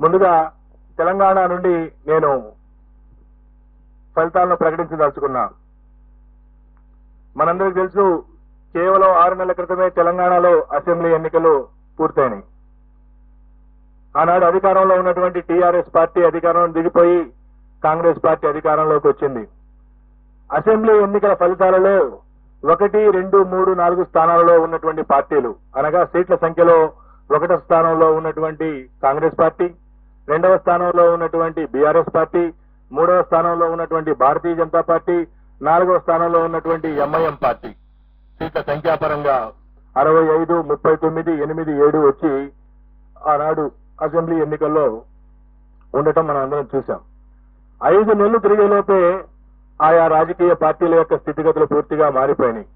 ముందుగా తెలంగాణ నుండి నేను ఫలితాలను ప్రకటించదలుచుకున్నా మనందరికీ తెలుసు కేవలం ఆరు నెలల క్రితమే తెలంగాణలో అసెంబ్లీ ఎన్నికలు పూర్తయినాయి ఆనాడు అధికారంలో ఉన్నటువంటి టీఆర్ఎస్ పార్టీ అధికారంలో దిగిపోయి కాంగ్రెస్ పార్టీ అధికారంలోకి వచ్చింది అసెంబ్లీ ఎన్నికల ఫలితాలలో ఒకటి రెండు మూడు నాలుగు స్థానాలలో ఉన్నటువంటి పార్టీలు అనగా సీట్ల సంఖ్యలో ఒకటో స్థానంలో ఉన్నటువంటి కాంగ్రెస్ పార్టీ రెండవ స్థానంలో ఉన్నటువంటి బీఆర్ఎస్ పార్టీ మూడవ స్థానంలో ఉన్నటువంటి భారతీయ జనతా పార్టీ నాలుగవ స్థానంలో ఉన్నటువంటి ఎంఐఎం పార్టీ సీట్ల సంఖ్యాపరంగా అరవై ఐదు ముప్పై తొమ్మిది ఎనిమిది ఏడు వచ్చి ఆనాడు అసెంబ్లీ ఎన్నికల్లో ఉండటం మనం అందరం చూశాం ఐదు నెలలు తిరిగేలోపే ఆయా రాజకీయ పార్టీల యొక్క స్థితిగతులు పూర్తిగా మారిపోయినాయి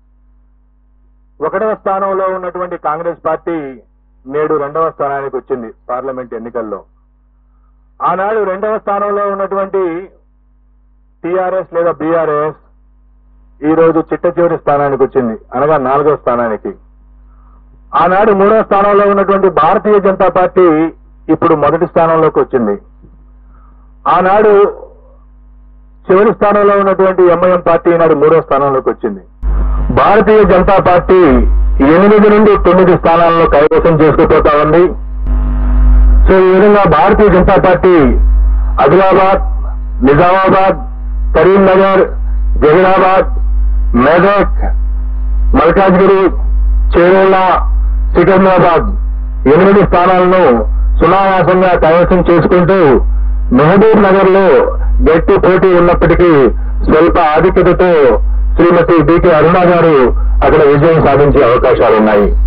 ఒకటవ స్థానంలో ఉన్నటువంటి కాంగ్రెస్ పార్టీ నేడు రెండవ స్థానానికి వచ్చింది పార్లమెంట్ ఎన్నికల్లో ఆనాడు రెండవ స్థానంలో ఉన్నటువంటి టీఆర్ఎస్ లేదా బీఆర్ఎస్ ఈ రోజు చిట్ట చివరి స్థానానికి వచ్చింది అనగా నాలుగో స్థానానికి ఆనాడు మూడో స్థానంలో ఉన్నటువంటి భారతీయ జనతా పార్టీ ఇప్పుడు మొదటి స్థానంలోకి వచ్చింది ఆనాడు చివరి స్థానంలో ఉన్నటువంటి ఎంఐఎం పార్టీ ఈనాడు మూడో స్థానంలోకి వచ్చింది భారతీయ జనతా పార్టీ ఎనిమిది నుండి తొమ్మిది స్థానాలను కైవసం చేసుకుపోతా ఉంది సో ఈ విధంగా భారతీయ జనతా పార్టీ ఆదిలాబాద్ నిజామాబాద్ కరీంనగర్ జహీరాబాద్ మెదక్ మల్కాజ్గిరి చేరుల సికింద్రాబాద్ ఎనిమిది స్థానాలను సునాయాసంగా కైవసం చేసుకుంటూ మహబూబ్ నగర్ లో గట్టి పోటీ ఉన్నప్పటికీ స్వల్ప ఆధిక్యతతో శ్రీమతి డికే అరుణ గారు అక్కడ విజయం సాధించే అవకాశాలున్నాయి